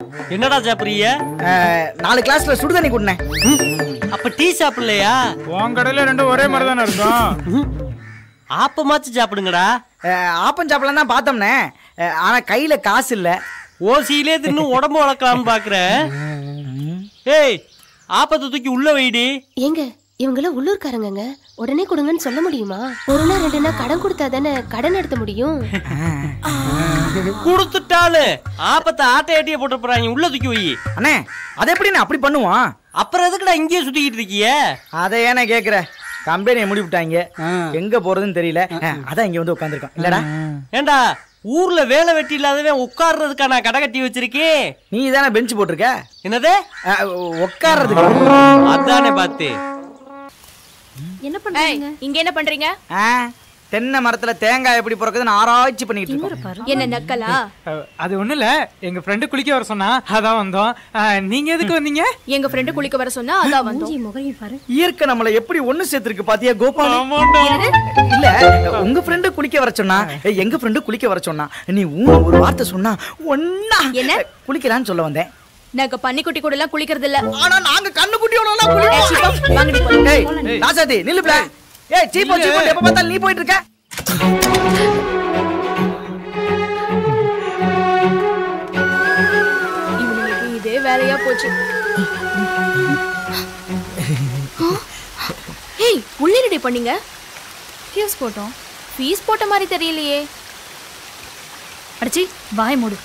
என்னடா சாப்பிடுறீங்க அஹ், நாலு கிளாஸ்ல சுடுதண்ணி குடினேன் அப்ப டீ சாப்பிடலையா உன் கடையில ரெண்டும் ஒரே மாதிரி தானே இருக்கும் ஆப்பமாச்சும் சாப்பிடுங்கடா ஆப்பம் சாப்பிடலாம் தான் பார்த்தோம்னே அஹ், ஆனா கையில காசு இல்ல ஓசியிலே தின்னு உடம்பு வளர்க்கலாம்னு பாக்குறேன் ஏய் ஆப்பத்தை தூக்கி உள்ள வைடி ஏங்க இவங்கெல்லாம் உள்ளூர்காரங்கங்க உடனே கொடுங்கன்னு சொல்ல முடியுமா ஒரு நாள் ரெண்டு நாள் கடன் கொடுத்தா தானே கடன் நடத்த முடியும் கொடுத்துட்டாலு ஆப்பத்தை ஆட்டை ஆட்டிய போட்டு போறாங்க உள்ள தூக்கி வை அண்ணே அதை எப்படி நான் அப்படி பண்ணுவான் அப்புறம் எதுக்குடா இங்கேயே சுத்திக்கிட்டு இருக்கிய அதை ஏன்னா கேக்குற கம்பெனியை மூடி விட்டாங்க எங்க போறதுன்னு தெரியல அஹ், அதான் இங்க வந்து உட்காந்துருக்கோம் இல்லடா ஏண்டா ஊர்ல வேலை வெட்டி இல்லாதவன் உட்கார்றதுக்கா நான் கடை கட்டி வச்சிருக்கேன் நீ தானே பெஞ்ச் போட்டிருக்க என்னது அஹ், உட்கார்றதுக்கு அதானே பார்த்து என்ன ஏய், பண்றீங்க இங்க என்ன பண்றீங்க ஆ, தென்னை மரத்துல தேங்காய் எப்படி பிறக்குதுன்னு ஆராய்ச்சி பண்ணிட்டு இருக்கோம் என்ன நக்கலா அஹ், அது ஒண்ணும் இல்ல எங்க ஃப்ரெண்டு குளிக்க வர சொன்னா அதான் வந்தோம் அஹ், நீங்க எதுக்கு வந்தீங்க எங்க ஃப்ரெண்டு குளிக்க வர சொன்னா அதான் வந்தோம் முகையை பாரு இயற்கை நம்மளை எப்படி ஒண்ணு சேர்த்திருக்கு பாத்தியா கோபால் ஆமாண்டா. இல்ல உங்க ஃப்ரெண்டு குளிக்க வர சொன்னா ஏய், எங்க ஃப்ரெண்டு குளிக்க வர சொன்னா நீ ஊ ஒரு வார்த்தை சொன்னா ஒன்னா என்ன? குளிக்கலான்னு சொல்ல வந்தேன் நாங்க பன்னிக்குட்டி கூட எல்லாம் குளிக்கிறது இல்ல ஆனா நாங்க கண்ணு குட்டியோட ஏய், சிப்பா, வாங்கடி போலாம். ஏய் ராசாதி நில்லுப்ல ஏய் சீப்போ சீப்போ எப்ப பார்த்தாலும் நீ போயிட்டு இருக்க இவனுங்களுக்கு இதே வேலையா போச்சு ஏய் உள்ள என்னடி பண்ணீங்க ஃபியூஸ் போட்டோம் ஃபீஸ் போட்ட மாதிரி தெரியலையே அடிச்சி வாய் மூடு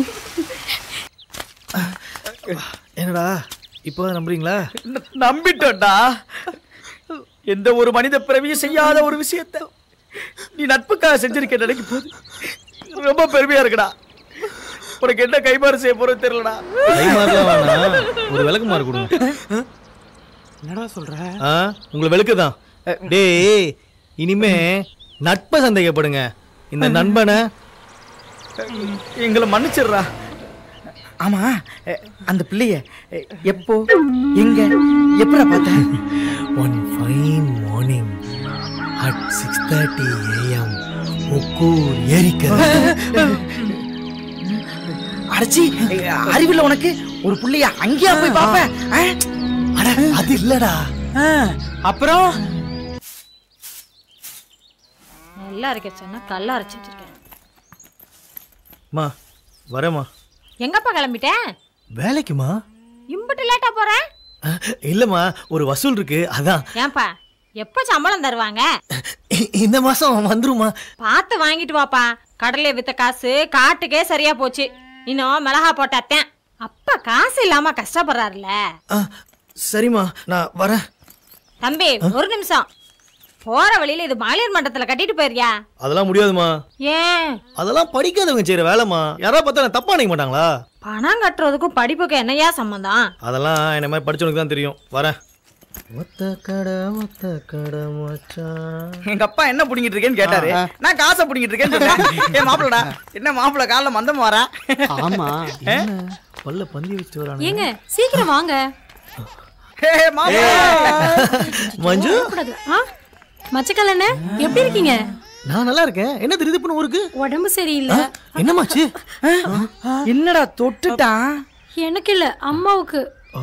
என்னடா இப்போ நம்புறீங்களா நம்பிட்டோம்டா எந்த ஒரு மனித பிறவியும் செய்யாத ஒரு விஷயத்த நீ நட்புக்காக செஞ்சிருக்க நினைக்கும் போது ரொம்ப பெருமையா இருக்குடா உனக்கு என்ன கைமாறு செய்ய போறது தெரியலடா கைமாறலாம் வேணாம் ஒரு விளக்கு மாறு கொடுங்க என்னடா சொல்ற ஆ உங்களை விளக்கு தான் டேய் இனிமே நட்பை சந்தேகப்படுங்க இந்த நண்பனை எங்களை மன்னிச்சிடுறா ஆமா அஹ், அந்த பிள்ளைய அஹ், எப்போ எங்க எப்படா பார்த்த one fine morning at six thirty AM Okkur ஏரிக்கரை அடைச்சி அறிவில்ல உனக்கு ஒரு புள்ளைய அங்கேயா போய் பாப்ப அட அது இல்லடா அப்புறம் நல்லா இருக்க சொன்னா கல்லா அரைச்சி வச்சிருக்கேன் மா வரேம்மா எங்கப்பா கிளம்பிட்டேன் வேலைக்குமா இம்புட்டு லேட்டா போறேன் அஹ், இல்லம்மா ஒரு வசூல் இருக்கு அதான் ஏன்பா எப்ப சம்பளம் தருவாங்க இ- இந்த மாசம் வந்துருமா பார்த்து வாங்கிட்டு வாப்பா கடலை வித்த காசு காட்டுக்கே சரியா போச்சு இன்னும் மிளகா போட்டாத்தேன் அப்பா காசு இல்லாம கஷ்டப்படுறாருல அஹ், சரிம்மா நான் வரேன் தம்பி ஒரு நிமிஷம் போற வழியில இது மாலியர் மண்டபத்துல கட்டிட்டு போயிருக்கியா அதெல்லாம் முடியாதுமா ஏன் அதெல்லாம் படிக்காதவங்க செய்யற வேலைம்மா யாராவது பார்த்தா என்ன தப்பா நினைக்க மாட்டாங்களா பணம் கட்டுறதுக்கும் படிப்புக்கும் என்னையா சம்மந்தம் அதெல்லாம் என்ன மாதிரி படிச்சவனுக்கு தான் தெரியும் வரேன் ஒத்த கடை ஒத்த கடை மச்சான் எங்க அப்பா என்ன புடிங்கிட்டு இருக்கேன்னு கேட்டாரு நான் காசை புடிங்கிட்டு இருக்கேன்னு சொன்னேன் ஏ மாப்பிளடா என்ன மாப்பிள காலைல மந்தம் வரா ஆமா பல்ல பந்தி வச்சு வரானு ஏங்க சீக்கிரம் வாங்க ஏ மாப்பிள மஞ்சு கூடாது ஆ மச்சக்கல் என்ன எப்படி இருக்கீங்க நான் நல்லா இருக்கேன் என்ன திருதிப்புன்னு ஊருக்கு உடம்பு சரியில்லை என்னமாச்சு என்னடா தொட்டுட்டான் எனக்கு இல்ல அம்மாவுக்கு ஓ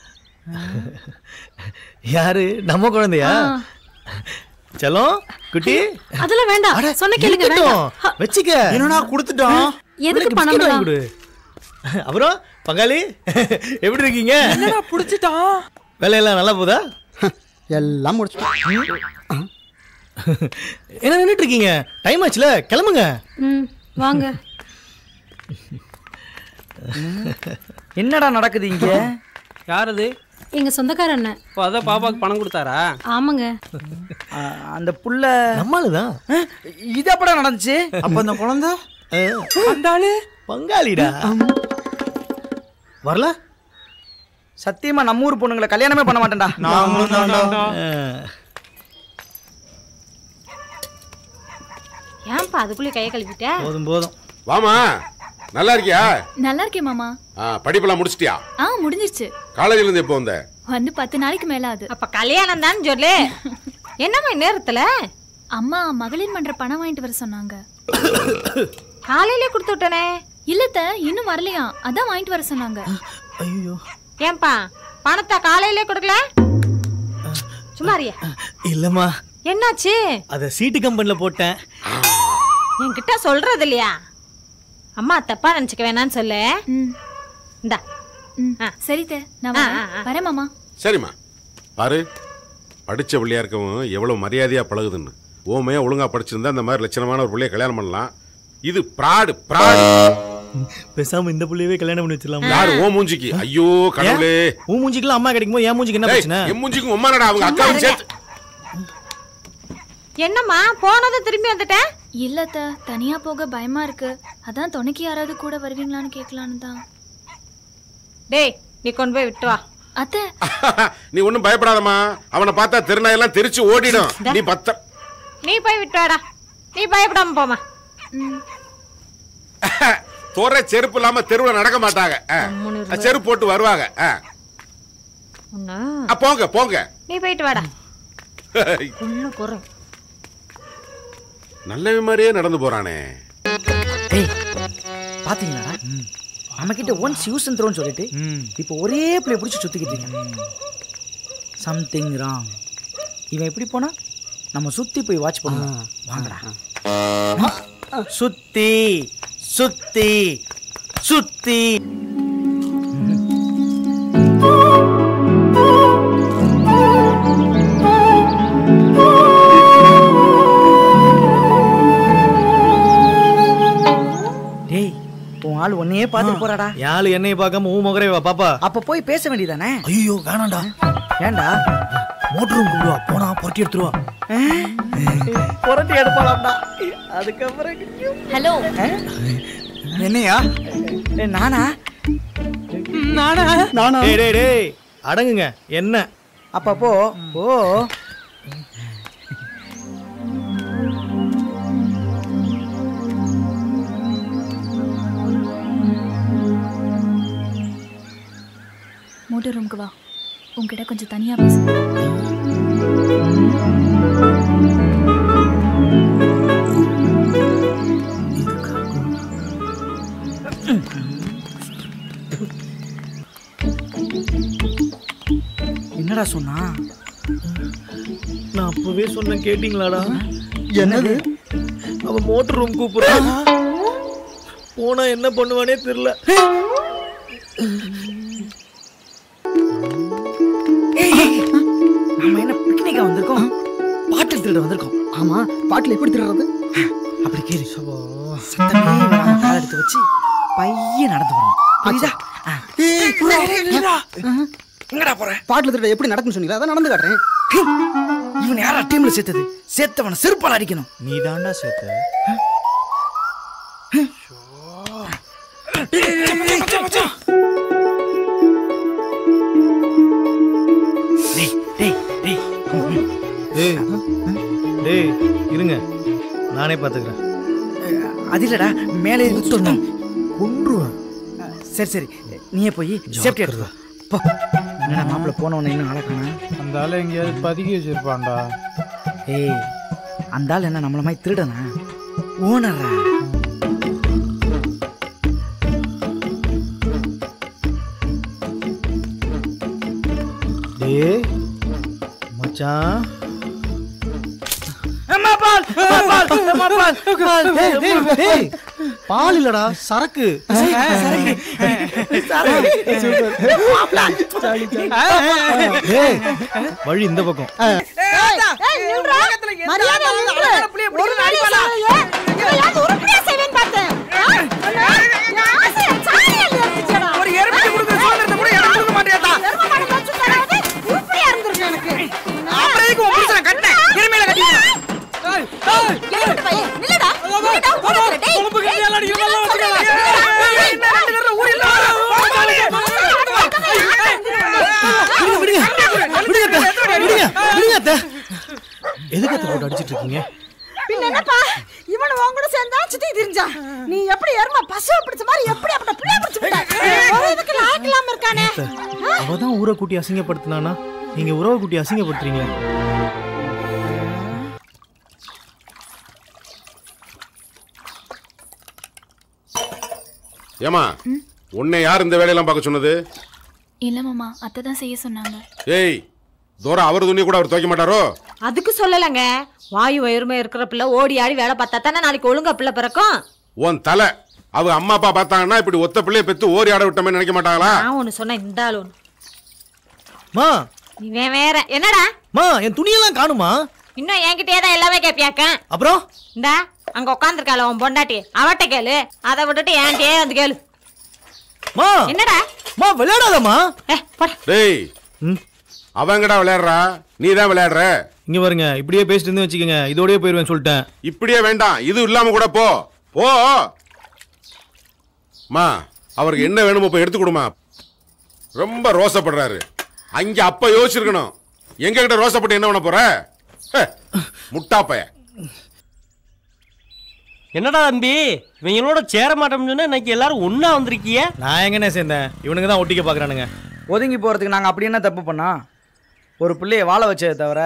யாரு நம்ம குழந்தையா செல்லம் குட்டி அதெல்லாம் வேண்டாம் அட, சொன்ன கேளுங்க இருக்கட்டும். வேண்டாம் வச்சுக்க என்னடா கொடுத்துட்டோம் எதுக்கு பிள்ளைக்கு பணம் பிஸ்கட் வாங்கி எல்லாம்? கொடு அப்புறம் பங்காளி எப்படி இருக்கீங்க என்னடா புடிச்சிட்டான் வேலையெல்லாம் நல்லா போதா எல்லாம் முடிச்சிட்டோம் என்ன நின்னுட்டு இருக்கீங்க டைம் ஆச்சுல கிளம்புங்க ம் வாங்க என்னடா நடக்குது இங்க யார் அது எங்க சொந்தக்கார அண்ணன் இப்போ அதான் பாப்பாக்கு பணம் கொடுத்தாரா ஆமாங்க ஆ, அந்த புள்ள நம்மளுதான் அஹ், இது எப்படா நடந்துச்சு அப்ப அந்த குழந்தை அஹ், அந்த ஆளு பங்காளிடா வரல சத்தியமா நம்ம ஊர் பொண்ணுங்களை கல்யாணமே பண்ண மாட்டேன்டா நாங்களும் தான்டா. அஹ், ஏன்பா அதுக்குள்ளே கையை கழுவிட்ட போதும் போதும் வாமா நல்லா இருக்கியா நல்லா இருக்கேன் மாமா ஆ, படிப்பெல்லாம் முடிச்சிட்டியா ஆ முடிஞ்சிருச்சு காலேஜ்ல இருந்து எப்போ வந்த வந்து பத்து நாளைக்கு மேல ஆகுது அப்ப கல்யாணம் தான் சொல்லு என்னம்மா நேரத்துல அம்மா மகளிர் மன்ற பணம் வாங்கிட்டு வர சொன்னாங்க காலையிலே கொடுத்து விட்டனே இல்லத்த இன்னும் வரலையா அதான் வாங்கிட்டு வர சொன்னாங்க ஐயோ ஏன்பா பணத்தை காலையிலே கொடுக்கல சும்மாரியா இல்லம்மா என்னாச்சு அத சீட்டு கம்பெனில போட்டேன் என்கிட்ட சொல்றது இல்லையா அம்மா தப்பா நினைச்சுக்க வேணாம்னு சொல்லு ம் இந்தா ம் ஆ. சரி தே நான் ஆ, வரேன். ஆ, ஆ. வரேன் மாமா சரிம்மா பாரு படிச்ச பிள்ளையா இருக்கவும் எவ்வளவு மரியாதையா பழகுதுன்னு ஓமையா ஒழுங்கா படிச்சிருந்தா இந்த மாதிரி லட்சணமான ஒரு பிள்ளைய கல்யாணம் பண்ணலாம் இது பிராடு பிராடு பேசாம இந்த புள்ளையவே கல்யாணம் பண்ணி வச்சிடலாம் யாரு ஓ மூஞ்சிக்கு ஐயோ கடவுளே உன் மூஞ்சிக்கெல்லாம் அம்மா கிடைக்குமோ என் மூஞ்சிக்கு என்ன டேய், பிரச்சனை என் மூஞ்சிக்கும் உம்மானடா அவங்க அக்காவும் சேர்த்து என்னம்மா போனதும் திரும்பி வந்துட்டேன் இல்லத்த தனியா போக பயமா இருக்கு அதான் துணைக்கு யாராவது கூட வருவீங்களான்னு கேட்கலான்னு தான் டேய் நீ கொண்டு போய் விட்டு வா அத்தை நீ ஒண்ணும் பயப்படாதம்மா அவனை பார்த்தா திருநாயெல்லாம் தெரிச்சு ஓடிடும் நீ பத்த நீ போய் விட்டு வாடா நீ பயப்படாம போமா ம் தோற செருப்பு இல்லாம தெருவுல நடக்க மாட்டாங்க ஆ. கம்முனு செருப்பு போட்டு வருவாங்க ஆ. ஒண்ணு ஆ, போங்க போங்க நீ போயிட்டு வாடா ஒண்ணு குறை நல்ல மாதிரியே நடந்து போறானே டேய் பாத்தீங்களா நம்ம கிட்ட ஒன்ஸ் யூஸ் த்ரோன்னு சொல்லிட்டு இப்போ ஒரே பிள்ளைய பிடிச்சி சுத்திக்கிட்டு இருக்கீங்க சம்திங் ராங் இவன் எப்படி போனா நம்ம சுத்தி போய் வாட்ச் பண்ணுவோம் வாங்கடா சுத்தி சுத்தி சுத்தி டேய் உன் ஆள் உன்னையே பார்த்துட்டு போறாடா யாழ் என்னைய பார்க்காம உன் முகரே வா பாப்பா அப்ப போய் பேச வேண்டியதானே ஐயோ வேணாண்டா ஏன்டா மோட்டர் ரூம் கூடுவா போனா புரட்டி எடுத்துருவா புரட்டி எடுப்பாளாம்டா அதுக்கப்புறம் ஹலோ என்னையா நானா நானா நானா டேய் டேய் டேய் அடங்குங்க என்ன அப்ப போ ஓ மோட்டர் ரூமுக்கு வா உன்கிட்ட கொஞ்சம் தனியா பேச என்னடா சொன்னா நான் அப்பவே சொன்னேன் கேட்டீங்களாடா என்னது அவன் மோட்டர் ரூம் கூப்பிடுறான் போனா என்ன பண்ணுவானே தெரியல நம்ம என்ன பிக்னிக்கா வந்திருக்கோம் பாட்டில் திருட வந்திருக்கோம் ஆமா பாட்டில் எப்படி திருடுறது அப்படி கேளு சத்தமே வராம கால் எடுத்து வச்சு பையன் நடந்து வரணும் புரியுதா ஆ. எங்கடா போற பாட்டில் திருட எப்படி நடக்கும்னு சொன்னீங்களா அதான் நடந்து காட்டுறேன் இவன் யாரா டீம்ல சேர்த்தது சேர்த்தவன செருப்பால் அடிக்கணும் நீ தாண்டா சேர்த்த டேய் டேய் டேய் டேய் டேய் இருங்க நானே பாத்துக்கிறேன் அது இல்லடா மேலே விட்டுறணும் கொன்றுவேன் சரி சரி நீயே போய் சேஃப்டி எடுத்து வா. போ என்னடா மாப்பிள்ள போனவன இன்னும் அழகான அந்த ஆளு எங்கேயாவது பதுக்கி வச்சிருப்பான்டா ஏய் அந்த ஆள் என்ன நம்மள மாதிரி திருடனா ஓனரா டேய் மச்சான் அம்மா பால் அம்மா பால் அம்மா பால் பால் டேய், டேய், டேய், பால் இல்லடா சரக்கு டேய், வழி இந்த பக்கம் ஒரு எருமைக்கு கொடுக்குற சுதந்திரத்தை கூட எனக்கு கொடுக்க மாட்டேடா அப்புறம் எதுக்கு உன் புருஷனை கட்டினேன் எருமையில கட்டினேன் விடுங்க விடுங்க விடுங்க விடுங்க அத்தை. எதுக்கு அத்தை போட்டு அடிச்சிட்டு இருக்கீங்க பின்ன என்னப்பா இவன் உன் கூட சேர்ந்தா சுத்தி திரிஞ்சான் நீ எப்படி எருமை பசுவை பிடிச்ச மாதிரி எப்படி அப்படி புள்ளைய பிடிச்சு விட்ட ஒரு இதுக்கு லாய்க்கு இல்லாம இருக்கானே அவதான் ஊரை கூட்டி அசிங்கப்படுத்தினானா நீங்க உறவை கூட்டி அசிங்கப்படுத்துறீங்க ஏமா உன்னை யார் இந்த வேலையெல்லாம் பார்க்க சொன்னது இல்ல மாமா அத்தை தான் செய்ய சொன்னாங்க ஏய் தூரம் அவர் துணியை கூட அவர் துவைக்க மாட்டாரோ அதுக்கு சொல்லலைங்க வாயு வயிறுமே இருக்கிற பிள்ளை ஓடி ஆடி வேலை பார்த்தா தானே நாளைக்கு ஒழுங்கா பிள்ளை பிறக்கும் உன் தலை அவ அம்மா அப்பா பார்த்தாங்கன்னா இப்படி ஒத்த பிள்ளைய பெத்து ஓரி ஆட விட்டமே நினைக்க மாட்டாங்களா நான் ஒண்ணு சொன்னேன் இந்த ஆளு ஒண்ணு மா இவன் வேற என்னடா மா என் துணியெல்லாம் காணுமா இன்னும் என்கிட்டயே தான் எல்லாமே கேப்பியாக்க அப்புறம் இந்தா அங்க உட்காந்துருக்காள உன் பொண்டாட்டி அவட்ட கேளு அதை விட்டுட்டு என்கிட்டயே வந்து கேளு மா என்னடா மா விளையாடாதம்மா டேய் அவங்கடா விளையாடுறா நீ தான் விளையாடுற இங்க பாருங்க இப்படியே பேசிட்டு இருந்து வச்சுக்கோங்க இதோடயே போயிருவேன் சொல்லிட்டேன் இப்படியே வேண்டாம் இது இல்லாம கூட போ போ மா அவருக்கு என்ன வேணுமோ போய் எடுத்து கொடுமா ரொம்ப ரோசப்படுறாரு அங்க அப்ப யோசிச்சிருக்கணும் எங்க கிட்ட ரோசப்பட்டு என்ன பண்ண போற ஹே, முட்டாப்பைய என்னடா தம்பி இவங்களோட சேர மாட்டோம்னு சொன்னா இன்னைக்கு எல்லாரும் ஒண்ணா வந்திருக்கிய நான் எங்கண்ணே சேர்ந்தேன் இவனுங்க தான் ஒட்டிக்க பாக்குறானுங்க ஒதுங்கி போறதுக்கு நாங்க அப்படி என்ன தப்பு பண்ணோம் ஒரு பிள்ளைய வாழ வச்சதை தவிர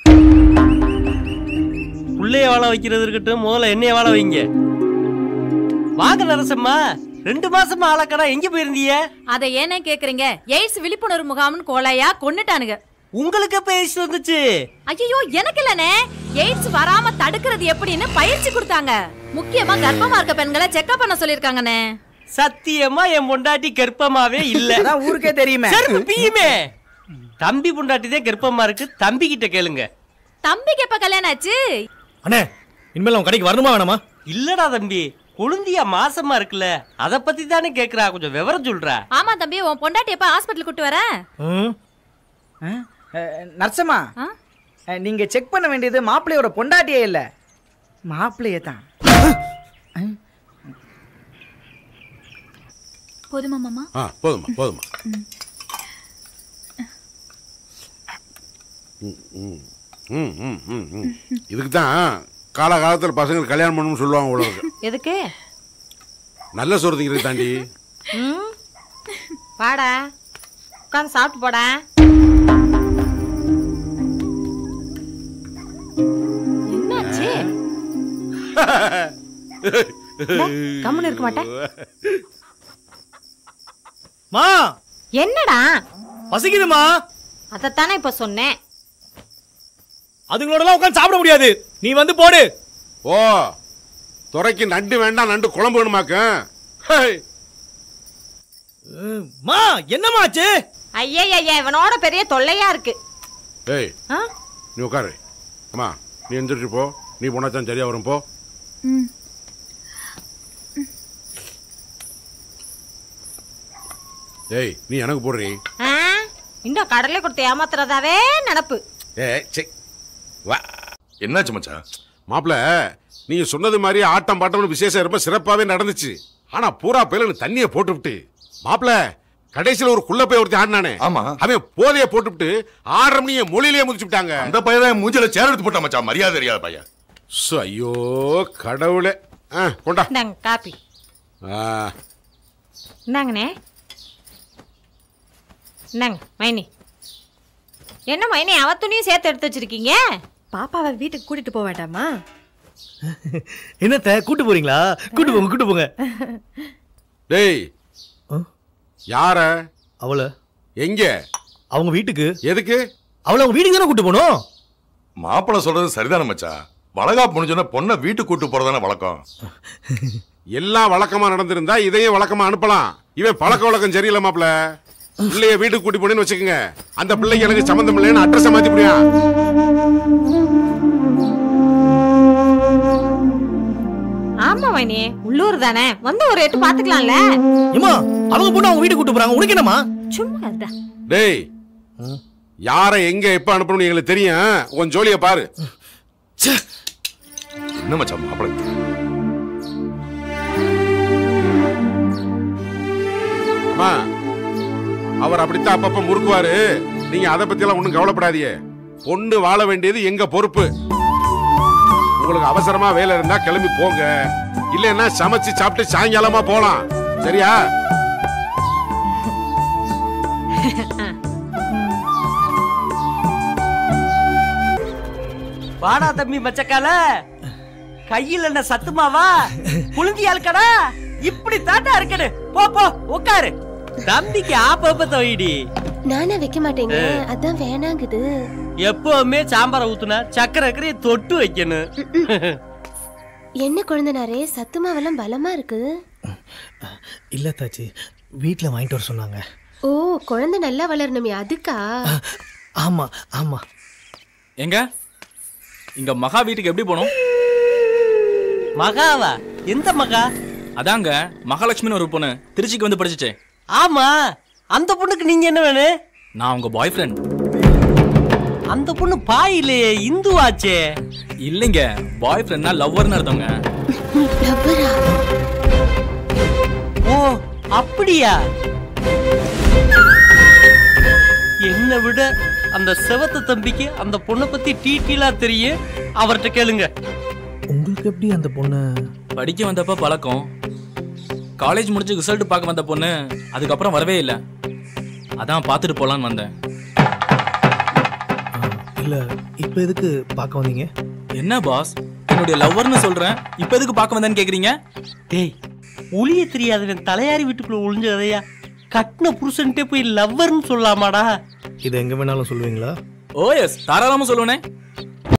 புள்ளைய வாழ வைக்கிறது இருக்கட்டும் முதல்ல என்னைய வாழ வைங்க வாங்க நரசம்மா ரெண்டு மாசமா ஆளக்கடா எங்க போயிருந்தீங்க அதை ஏனே கேக்குறீங்க எய்ட்ஸ் விழிப்புணர்வு முகாம்னு கோலையா கொன்னுட்டானுங்க உங்களுக்கு எப்ப எய்ட்ஸ் வந்துச்சு ஐயோ எனக்கு இல்லனே எய்ட்ஸ் வராம தடுக்கிறது எப்படின்னு பயிற்சி கொடுத்தாங்க முக்கியமா கர்ப்பமா இருக்க பெண்களை செக்அப் பண்ண சொல்லிருக்காங்கண்ணே சத்தியமா என் பொண்டாட்டி கர்ப்பமாவே இல்ல அதான் ஊருக்கே தெரியுமே செருப்பு பியுமே தம்பி பொண்டாட்டி தான் கர்ப்பமா இருக்கு தம்பி கிட்ட கேளுங்க தம்பிக்கு எப்ப கல்யாணம் ஆச்சு அண்ணே இனிமேல் அவன் கடைக்கு வரணுமா வேணாமா இல்லடா தம்பி குழந்தையா மாசமா இருக்குல்ல அத பத்தி தானே கேக்குறா கொஞ்சம் விவரம் சொல்றா ஆமா தம்பி உன் பொண்டாட்டி எப்ப ஹாஸ்பிட்டல் கூட்டு வர நர்சம்மா அஹ், நீங்க செக் பண்ண வேண்டியது மாப்பிள்ளையோட பொண்டாட்டியே இல்ல மாப்பிள்ளையே தான் போதுமா மாமா ஆ போதுமா போதுமா ம், ம், ம், ம், ம், ம். இதுக்கு தான் காலகாலத்தில் பசங்க கல்யாணம் பண்ணணும்னு சொல்லுவாங்க உலகம் எதுக்கு நல்ல சோறு திங்கிறது தாண்டி ம் வாடா உட்காந்து சாப்பிட்டு போடா என்னாச்சு கம்முன்னு இருக்க மாட்டேன் மா என்னடா பசிக்குதுமா அதைத்தானே இப்ப சொன்னேன் அதுங்களோடலாம் உட்காந்து சாப்பிட முடியாது நீ வந்து போடு ஓ துறைக்கு நண்டு வேண்டாம் நண்டு குழம்பு வேணுமாக்க ஹேய், மா என்னம்மா ஆச்சு ஐயா ஐயா இவனோட பெரிய தொல்லையா இருக்கு ஏய் ஆ? நீ உட்காரு அம்மா நீ எந்திரிச்சு போ நீ போனாச்சான் சரியா வரும் போ ஏய் நீ எனக்கு போடுறீ ஆ? இன்னும் கடலை கொடுத்து ஏமாத்துறதாவே நினப்பு ஏய் சே வா என்னாச்சு மச்சான் மாப்பிள நீங்க சொன்னது மாதிரி ஆட்டம் பாட்டம்னு விசேஷம் ரொம்ப சிறப்பாவே நடந்துச்சு ஆனா பூரா பயில தண்ணியை போட்டுவிட்டு மாப்பிள கடைசியில ஒரு குள்ள போய் ஒருத்தி ஆடினானே ஆமா அவன் போதைய போட்டுவிட்டு ஆறரை மணியை மொழியிலேயே முடிச்சு விட்டாங்க அந்த பையன் மூஞ்சில சேர் எடுத்து போட்டான் மச்சான் மரியாதை தெரியாத பையன் சு, ஐயோ கடவுளே ஆ, கொண்டா இந்தாங்க காப்பி ஆ, இந்தாங்கண்ணே இந்தாங்க மைனி என்ன மைனி அவ துணியும் சேர்த்து எடுத்து வச்சிருக்கீங்க பாப்பாவை வீட்டுக்கு கூட்டிட்டு போக வேண்டாமா என்னத்த கூட்டு போறீங்களா கூட்டு போங்க கூட்டு போங்க டேய் யார அவள எங்க அவங்க வீட்டுக்கு எதுக்கு அவளை அவங்க வீட்டுக்கு தானே கூட்டு போகணும் மாப்பிள்ளை சொல்றது சரிதானே மச்சான் வளகாப்பு முடிஞ்சோன்னா பொண்ணை வீட்டுக்கு கூட்டு போறதானே வழக்கம் எல்லாம் வழக்கமா நடந்திருந்தா இதையும் வழக்கமா அனுப்பலாம் இவன் பழக்க வழக்கம் சரியில்லை மாப்ள பிள்ளைய வீட்டுக்கு கூட்டி போனேன்னு வச்சுக்கோங்க அந்த பிள்ளைக்கு எனக்கு சம்மந்தம் இல்லைன்னு அட்ரஸ் மாத்தி முடியா ஆமா மைனி உள்ளூர் தானே வந்து ஒரு எட்டு பாத்துக்கலாம்ல ஏமா அவங்க பொண்ணு அவங்க வீட்டுக்கு கூட்டு போறாங்க உனக்கு என்னமா சும்மா இருடா டேய் யார எங்க எப்ப அனுப்பணும்னு எங்களுக்கு தெரியும் உன் ஜோலிய பாரு என்ன மச்சான் மாப்பிள்ளை அம்மா அவர் அப்படித்தான் அப்பப்ப முறுக்குவாரு நீங்க அதை பத்தி எல்லாம் ஒண்ணும் கவலைப்படாதீங்க பொண்ணு வாழ வேண்டியது எங்க பொறுப்பு உங்களுக்கு அவசரமா வேலை இருந்தா கிளம்பி போங்க இல்லைன்னா சமைச்சு சாப்பிட்டு சாயங்காலமா போலாம் சரியா வாடா தம்பி மச்சக்கால கையில் என்ன சத்துமாவா புழுந்தி ஆளுக்கடா இப்படி தாத்தா இருக்கனு போ போ உட்காரு தம்பிக்கு ஆப்பப்பத்த வைடி நானே வைக்க மாட்டேங்க அதான் வேணாங்குது எப்பவுமே சாம்பாரை ஊத்துனா சக்கரை அக்கறையை தொட்டு வைக்கணும் என்ன குழந்தனாரே சத்து மாவெல்லாம் பலமா இருக்கு இல்ல தாச்சி வீட்ல வாங்கிட்டு வர சொன்னாங்க ஓ குழந்தை நல்லா வளரணுமே அதுக்கா ஆமா ஆமா எங்க இங்க மகா வீட்டுக்கு எப்படி போனோம் மகாவா எந்த மகா அதாங்க மகாலட்சுமின்னு ஒரு பொண்ணு திருச்சிக்கு வந்து படிச்சுச்சே ஆமா அந்த பொண்ணுக்கு நீங்க என்ன வேணும் நான் உங்க பாய் ஃப்ரெண்ட் அந்த பொண்ணு பாய் இல்லையே இந்துவாச்சே இல்லைங்க பாய் ஃப்ரெண்ட்னா லவ்வர்னு அர்த்தங்க ஓ அப்படியா என்னை விட அந்த செவத்த தம்பிக்கு அந்த பொண்ணை பத்தி டீட்டெயிலா தெரியும் அவர்கிட்ட கேளுங்க உங்களுக்கு எப்படி அந்த பொண்ணு படிக்க வந்தப்ப பழக்கம் காலேஜ் முடிச்சு ரிசல்ட் பார்க்க வந்த பொண்ணு அதுக்கப்புறம் வரவே இல்லை அதான் பார்த்துட்டு போலான்னு வந்தேன் இல்ல இப்ப எதுக்கு பார்க்க வந்தீங்க என்ன பாஸ் என்னுடைய லவ்வர்னு சொல்றேன் இப்போ எதுக்கு பார்க்க வந்தேன்னு கேக்குறீங்க டேய் ஒளிய தெரியாதவன் தலையாரி வீட்டுக்குள்ள ஒளிஞ்சதையா கட்டின புருஷன்ட்டே போய் லவ்வர்னு சொல்லலாமாடா இது எங்க வேணாலும் சொல்லுவீங்களா ஓ எஸ் தாராளமா சொல்லுவேனே